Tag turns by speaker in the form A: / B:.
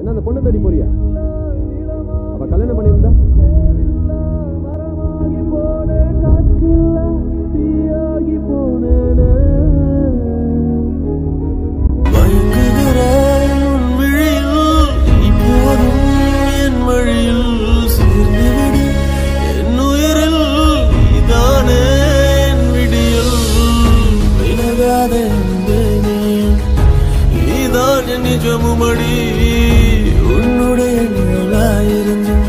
A: என்ன அந்த பொண்ணை தேடி போறியா அவ கல்யாணம் பண்ணியிருந்தா
B: மயங்குகிறேன் உன் விழியில் இப்போதும் என் வழியில் சேர்ந்துவிடு என் உயிரில் நீதானே என் விடியல் விலகாத அன்பே நீ நீதான் என் நிஜமுமடி உன்னுடைய நிழலாயிருந்து